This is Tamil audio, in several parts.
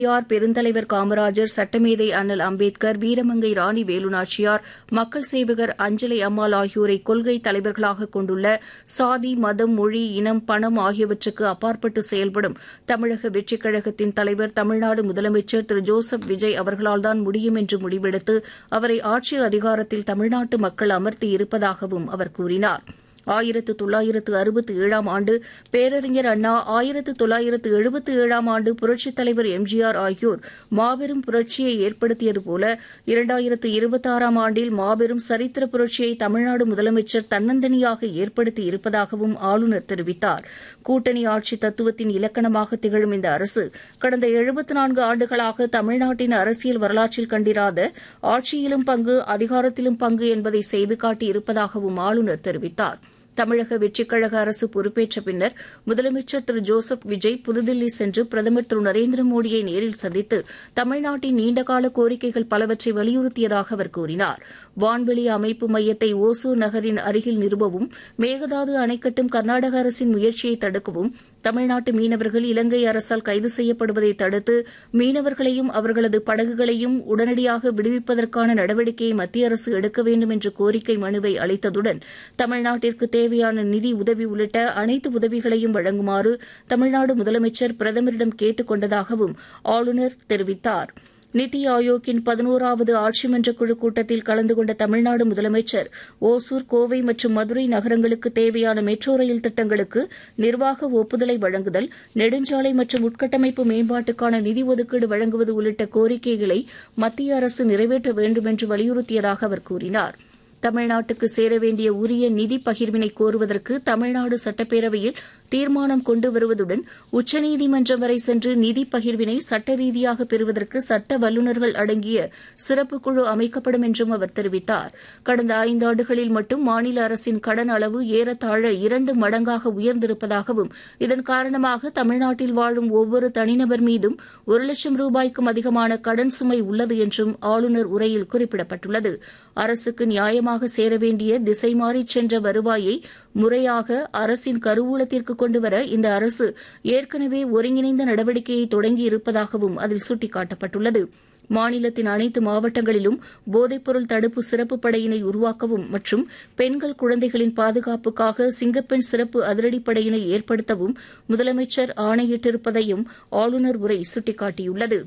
பெரியார் பெருந்தலைவர் காமராஜர் சட்டமேதை அண்ணல் அம்பேத்கர் வீரமங்கை ராணி வேலுநாச்சியார் மக்கள் சேவகர் அஞ்சலை அம்மாள் ஆகியோரை கொள்கை தலைவர்களாக கொண்டுள்ள சாதி மதம் மொழி இனம் பணம் ஆகியவற்றுக்கு அப்பாற்பட்டு செயல்படும் தமிழக வெற்றிக் கழகத்தின் தலைவர் தமிழ்நாடு முதலமைச்சர் திரு ஜோசப் விஜய் அவர்களால்தான் முடியும் என்று முடிவெடுத்து அவரை ஆட்சி அதிகாரத்தில் தமிழ்நாட்டு மக்கள் அமர்த்தி இருப்பதாகவும் அவர் கூறினார் ஆயிரத்து தொள்ளாயிரத்து அறுபத்தி ஏழாம் ஆண்டு பேரறிஞர் அண்ணா ஆயிரத்து தொள்ளாயிரத்து எழுபத்தி ஏழாம் ஆண்டு புரட்சித் தலைவர் எம்ஜிஆர் ஆகியோர் மாபெரும் புரட்சியை ஏற்படுத்தியது போல இரண்டாயிரத்து இருபத்தாறாம் ஆண்டில் மாபெரும் சரித்திர புரட்சியை தமிழ்நாடு முதலமைச்சர் தன்னந்தனியாக ஏற்படுத்தி இருப்பதாகவும் ஆளுநர் தெரிவித்தார் கூட்டணி ஆட்சி தத்துவத்தின் இலக்கணமாக திகழும் இந்த அரசு கடந்த எழுபத்து நான்கு ஆண்டுகளாக தமிழ்நாட்டின் அரசியல் வரலாற்றில் கண்டிராத ஆட்சியிலும் பங்கு அதிகாரத்திலும் பங்கு என்பதை செய்து காட்டியிருப்பதாகவும் ஆளுநர் தெரிவித்தார் தமிழக வெற்றிக் கழக அரசு பொறுப்பேற்ற பின்னர் முதலமைச்சர் திரு ஜோசப் விஜய் புதுதில்லி சென்று பிரதமர் திரு நரேந்திர மோடியை நேரில் சந்தித்து தமிழ்நாட்டின் நீண்டகால கோரிக்கைகள் பலவற்றை வலியுறுத்தியதாக அவர் கூறினார் வான்வெளி அமைப்பு மையத்தை ஓசூர் நகரின் அருகில் நிறுவவும் மேகதாது அணை கட்டும் கர்நாடக அரசின் முயற்சியை தடுக்கவும் தமிழ்நாட்டு மீனவர்கள் இலங்கை அரசால் கைது செய்யப்படுவதை தடுத்து மீனவர்களையும் அவர்களது படகுகளையும் உடனடியாக விடுவிப்பதற்கான நடவடிக்கையை மத்திய அரசு எடுக்க வேண்டும் என்ற கோரிக்கை மனுவை அளித்ததுடன் தமிழ்நாட்டிற்கு தேவையான நிதி உதவி உள்ளிட்ட அனைத்து உதவிகளையும் வழங்குமாறு தமிழ்நாடு முதலமைச்சர் பிரதமரிடம் கேட்டுக் கொண்டதாகவும் ஆளுநர் தெரிவித்தார் நித்தி ஆயோக்கின் பதினோராவது ஆட்சிமன்ற குழு கூட்டத்தில் கலந்து கொண்ட தமிழ்நாடு முதலமைச்சர் ஒசூர் கோவை மற்றும் மதுரை நகரங்களுக்கு தேவையான மெட்ரோ ரயில் திட்டங்களுக்கு நிர்வாக ஒப்புதலை வழங்குதல் நெடுஞ்சாலை மற்றும் உட்கட்டமைப்பு மேம்பாட்டுக்கான நிதி ஒதுக்கீடு வழங்குவது உள்ளிட்ட கோரிக்கைகளை மத்திய அரசு நிறைவேற்ற வேண்டும் என்று வலியுறுத்தியதாக அவர் கூறினார் தமிழ்நாட்டுக்கு சேர வேண்டிய உரிய நிதி பகிர்வினை கோருவதற்கு தமிழ்நாடு சட்டப்பேரவையில் தீர்மானம் கொண்டு வருவதுடன் உச்சநீதிமன்றம் வரை சென்று நிதி பகிர்வினை சட்ட ரீதியாக பெறுவதற்கு சட்ட வல்லுநர்கள் அடங்கிய சிறப்பு குழு அமைக்கப்படும் என்றும் அவர் தெரிவித்தார் கடந்த ஐந்தாண்டுகளில் மட்டும் மாநில அரசின் கடன் அளவு ஏறத்தாழ இரண்டு மடங்காக உயர்ந்திருப்பதாகவும் இதன் காரணமாக தமிழ்நாட்டில் வாழும் ஒவ்வொரு தனிநபர் மீதும் ஒரு லட்சம் ரூபாய்க்கும் அதிகமான கடன் சுமை உள்ளது என்றும் ஆளுநர் உரையில் குறிப்பிடப்பட்டுள்ளது அரசுக்கு நியாயமாக சேர வேண்டிய திசை மாறிச் சென்ற வருவாயை முறையாக அரசின் கருவூலத்திற்கு கொண்டுவர இந்த அரசு ஏற்கனவே ஒருங்கிணைந்த நடவடிக்கையை தொடங்கி இருப்பதாகவும் அதில் சுட்டிக்காட்டப்பட்டுள்ளது மாநிலத்தின் அனைத்து மாவட்டங்களிலும் போதைப்பொருள் தடுப்பு சிறப்பு படையினை உருவாக்கவும் மற்றும் பெண்கள் குழந்தைகளின் பாதுகாப்புக்காக சிங்கப்பெண் சிறப்பு அதிரடிப்படையினை ஏற்படுத்தவும் முதலமைச்சர் ஆணையிட்டிருப்பதையும் ஆளுநர் உரை சுட்டிக்காட்டியுள்ளது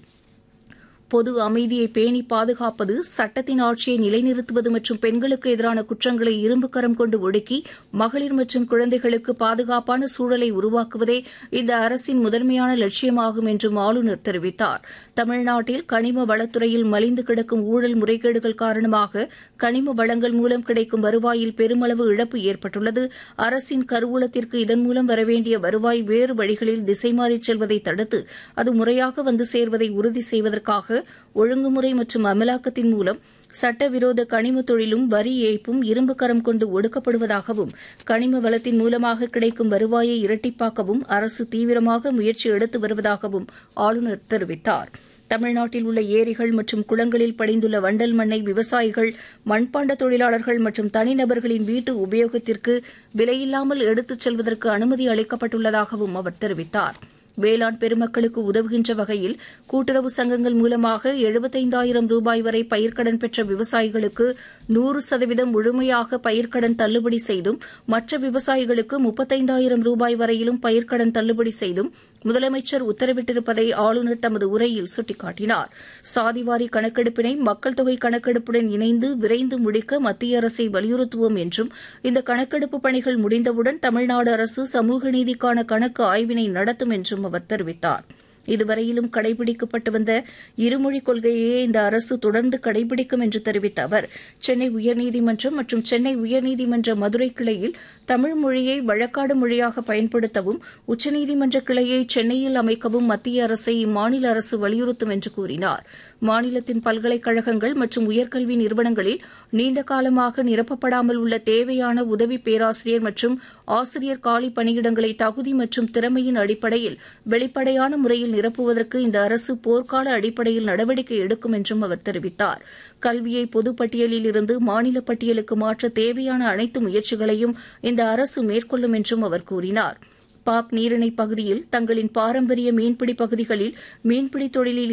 பொது அமைதியை பேணி பாதுகாப்பது சட்டத்தின் ஆட்சியை நிலைநிறுத்துவது மற்றும் பெண்களுக்கு எதிரான குற்றங்களை இரும்புக்கரம் கொண்டு ஒடுக்கி மகளிர் மற்றும் குழந்தைகளுக்கு பாதுகாப்பான சூழலை உருவாக்குவதே இந்த அரசின் முதன்மையான லட்சியமாகும் என்றும் ஆளுநர் தெரிவித்தார் தமிழ்நாட்டில் கனிம வளத்துறையில் மலிந்து கிடக்கும் ஊழல் முறைகேடுகள் காரணமாக கனிம வளங்கள் மூலம் கிடைக்கும் வருவாயில் பெருமளவு இழப்பு ஏற்பட்டுள்ளது அரசின் கருவூலத்திற்கு இதன் மூலம் வரவேண்டிய வருவாய் வேறு வழிகளில் திசை மாறிச் செல்வதை தடுத்து அது முறையாக வந்து சேர்வதை உறுதி செய்வதற்காக ஒழுங்குமுறை மற்றும் அமலாக்கத்தின் மூலம் சட்டவிரோத கனிம தொழிலும் வரி ஏய்ப்பும் இரும்பு கரம் கொண்டு ஒடுக்கப்படுவதாகவும் கனிம வளத்தின் மூலமாக கிடைக்கும் வருவாயை இரட்டிப்பாக்கவும் அரசு தீவிரமாக முயற்சி எடுத்து வருவதாகவும் ஆளுநர் தெரிவித்தார் தமிழ்நாட்டில் உள்ள ஏரிகள் மற்றும் குளங்களில் படிந்துள்ள வண்டல் மண்ணை விவசாயிகள் மண்பாண்ட தொழிலாளர்கள் மற்றும் தனிநபர்களின் வீட்டு உபயோகத்திற்கு விலையில்லாமல் எடுத்துச் செல்வதற்கு அனுமதி அளிக்கப்பட்டுள்ளதாகவும் அவர் தெரிவித்தார் வேளாண் பெருமக்களுக்கு உதவுகின்ற வகையில் கூட்டுறவு சங்கங்கள் மூலமாக எழுபத்தைந்தாயிரம் ரூபாய் வரை பயிர்க்கடன் பெற்ற விவசாயிகளுக்கு நூறு சதவீதம் முழுமையாக பயிர்க்கடன் தள்ளுபடி செய்தும் மற்ற விவசாயிகளுக்கு முப்பத்தைந்தாயிரம் ரூபாய் வரையிலும் பயிர்க்கடன் தள்ளுபடி செய்தும் முதலமைச்சர் உத்தரவிட்டிருப்பதை ஆளுநர் தமது உரையில் சுட்டிக்காட்டினார் சாதிவாரி கணக்கெடுப்பினை மக்கள் தொகை கணக்கெடுப்புடன் இணைந்து விரைந்து முடிக்க மத்திய அரசை வலியுறுத்துவோம் என்றும் இந்த கணக்கெடுப்பு பணிகள் முடிந்தவுடன் தமிழ்நாடு அரசு சமூக நீதிக்கான கணக்கு ஆய்வினை நடத்தும் என்றும் அவர் தெரிவித்தார் இதுவரையிலும் கடைபிடிக்கப்பட்டு வந்த இருமொழி கொள்கையையே இந்த அரசு தொடர்ந்து கடைபிடிக்கும் என்று தெரிவித்த அவர் சென்னை உயர்நீதிமன்றம் மற்றும் சென்னை உயர்நீதிமன்ற மதுரை கிளையில் தமிழ் மொழியை வழக்காடு மொழியாக பயன்படுத்தவும் உச்சநீதிமன்ற கிளையை சென்னையில் அமைக்கவும் மத்திய அரசை இம்மாநில அரசு வலியுறுத்தும் என்று கூறினார் மாநிலத்தின் பல்கலைக்கழகங்கள் மற்றும் உயர்கல்வி நிறுவனங்களில் நீண்ட காலமாக நிரப்பப்படாமல் உள்ள தேவையான உதவி பேராசிரியர் மற்றும் ஆசிரியர் காலி பணியிடங்களை தகுதி மற்றும் திறமையின் அடிப்படையில் வெளிப்படையான முறையில் நிரப்புவதற்கு இந்த அரசு போர்க்கால அடிப்படையில் நடவடிக்கை எடுக்கும் என்றும் அவர் தெரிவித்தார் கல்வியை பொதுப்பட்டியலில் இருந்து மாநில பட்டியலுக்கு மாற்ற தேவையான அனைத்து முயற்சிகளையும் இந்த அரசு மேற்கொள்ளும் என்றும் அவர் கூறினார் பாக் நீரிணை பகுதியில் தங்களின் பாரம்பரிய மீன்பிடி பகுதிகளில் மீன்பிடி தொழிலில்